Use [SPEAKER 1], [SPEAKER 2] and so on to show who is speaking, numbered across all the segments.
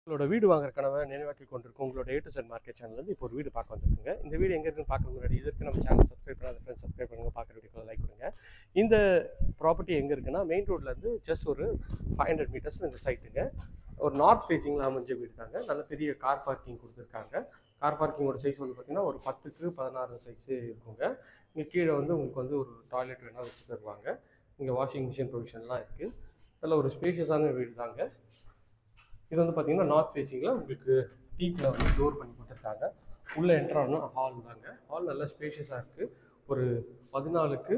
[SPEAKER 1] உங்களோட வீடு வாங்குற கனவை நினைவாக்கி கொண்டிருக்கும் உங்களோட ஏ டு செட் மார்க்கெட் சேனல்லேருந்து இப்போ ஒரு வீடு பார்க்க வந்திருக்குங்க இந்த வீடு எங்கே இருக்குன்னு பார்க்க முன்னாடி இதற்கு நம்ம சேனல் சப்ஸ்கிரைப் பண்ணாத ஃப்ரெண்ட்ஸ் சப்ஸ்கிரைப் பண்ணுங்க பார்க்குற வீடியோக்கு லைக் கொடுங்க இந்த ப்ராப்பர்ட்டி எங்கே இருக்குன்னா மெயின் ரோட்லேருந்து ஜஸ்ட் ஒரு ஃபைவ் ஹண்ட்ரட் மீட்டர்ஸில் இந்த சைட்டுங்க ஒரு நார்த் ஃபேஸிங்கில் அமைஞ்ச வீடு தாங்க நல்ல பெரிய கார் பார்க்கிங் கொடுத்துருக்காங்க கார் பார்க்கிங்கோட சைஸ் வந்து பார்த்திங்கன்னா ஒரு பத்துக்கு பதினாறு சைஸு இருக்குங்க இங்கே கீழே வந்து உங்களுக்கு வந்து ஒரு டாய்லெட் வேணால் வச்சு தருவாங்க இங்கே வாஷிங் மிஷின் ப்ரொவிஷன்லாம் இருக்குது நல்ல ஒரு ஸ்பேஷியஸான வீடு தாங்க இது வந்து பார்த்தீங்கன்னா நார்த் ஃபேஸிங்கில் உங்களுக்கு டீக்கில் வந்து டோர் பண்ணி கொடுத்துருக்காங்க உள்ளே என்ட்ரு ஆகணும் ஹால் தாங்க ஹால் நல்லா ஸ்பேஷியஸாக இருக்குது ஒரு பதினாலுக்கு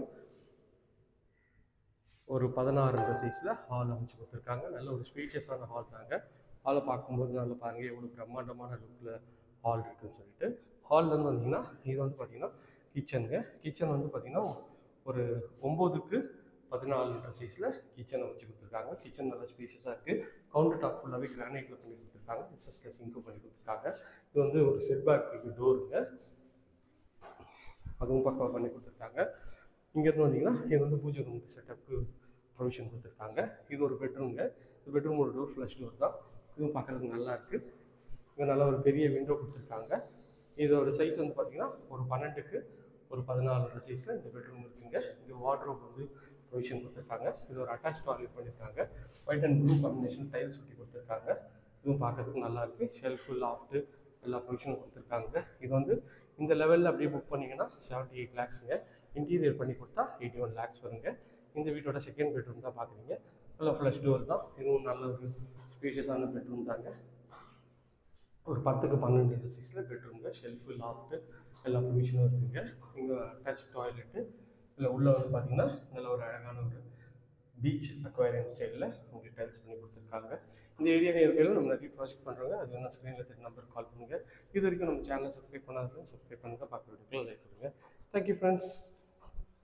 [SPEAKER 1] ஒரு பதினாறுன்ற சைஸில் ஹால் அமைச்சு கொடுத்துருக்காங்க நல்ல ஒரு ஸ்பேஷியஸான ஹால் தாங்க ஹாலை பார்க்கும்போது நல்லா பாருங்கள் எவ்வளோ பிரம்மாண்டமான லுக்கில் ஹால் இருக்குன்னு சொல்லிட்டு ஹால்லேருந்து வந்தீங்கன்னா இது வந்து பார்த்தீங்கன்னா கிச்சனுங்க கிச்சன் வந்து பார்த்தீங்கன்னா ஒரு ஒம்போதுக்கு பதினாலுன்ற சைஸில் கிச்சனை வச்சு கொடுத்துருக்காங்க கிச்சன் நல்லா ஸ்பேஷியஸாக இருக்குது கவுண்டர் டாப் ஃபுல்லாகவே கிரானைட்டில் பண்ணி கொடுத்துருக்காங்க எஸ்எஸ்ல சிங்க்கும் பண்ணி கொடுத்துருக்காங்க இது வந்து ஒரு செட் பேக் இருக்குது டோருங்க அதுவும் பக்கம் பண்ணி கொடுத்துருக்காங்க இங்கேருந்து வந்தீங்கன்னா இது வந்து பூஜை ரூமுக்கு செட்டப்புக்கு ப்ரொவிஷன் கொடுத்துருக்காங்க இது ஒரு பெட்ரூம்ங்க இந்த பெட்ரூம் ஒரு டோர் ஃப்ளஷ் டோர் தான் இதுவும் பார்க்குறதுக்கு நல்லா இருக்குது இங்கே நல்ல ஒரு பெரிய விண்டோ கொடுத்துருக்காங்க இதோட சைஸ் வந்து பார்த்தீங்கன்னா ஒரு பன்னெண்டுக்கு ஒரு பதினாலு சைஸில் இந்த பெட்ரூம் இருக்குங்க இங்கே வார்ட்ரோப் வந்து ப்ரொவிஷன் கொடுத்துருக்காங்க இது ஒரு அட்டாச் டாய்லெட் பண்ணியிருக்காங்க white and blue combination tiles ஒட்டி கொடுத்துருக்காங்க இதுவும் பார்க்கறதுக்கு நல்லா இருக்கு ஷெல்ஃபு லாஃப்ட்டு எல்லா ப்ரொவிஷனும் கொடுத்துருக்காங்க இது வந்து இந்த லெவலில் அப்படியே புக் பண்ணிங்கன்னா செவன்ட்டி எயிட் லேக்ஸுங்க இன்டீரியர் பண்ணி கொடுத்தா எயிட்டி ஒன் லேக்ஸ் வருங்க இந்த வீட்டோட செகண்ட் பெட்ரூம் தான் பார்க்குறீங்க நல்லா ஃப்ளஷ் டோர் தான் இதுவும் நல்ல ஒரு ஸ்பேஷியஸான பெட்ரூம் தாங்க ஒரு பத்துக்கு பன்னெண்டு சைஸில் பெட்ரூம்ங்க ஷெல்ஃபு லாஃப்ட்டு எல்லா ப்ரொவிஷனும் இருக்குங்க இங்கே அட்டாச் டாய்லெட்டு இதில் உள்ள வந்து பார்த்தீங்கன்னா நல்ல ஒரு அழகான ஒரு பீச் அக்வாரியம் ஸ்டைலில் உங்களுக்கு டைல்ஸ் பண்ணி கொடுத்துருக்காங்க இந்த ஏரியா ஏரியாவில் நம்ம நிறைய ப்ராஜெக்ட் பண்ணுறோங்க அது வேணால் ஸ்க்ரீனில் தெரிய நம்பருக்கு கால் பண்ணுங்கள் இது வரைக்கும் நம்ம சேனலை சப்ஸ்கிரைப் பண்ணாதவங்க சப்ஸ்கிரைப் பண்ணுங்கள் பார்க்க வீடியோக்கு லைக் பண்ணுங்கள் தேங்க்யூ ஃப்ரெண்ட்ஸ்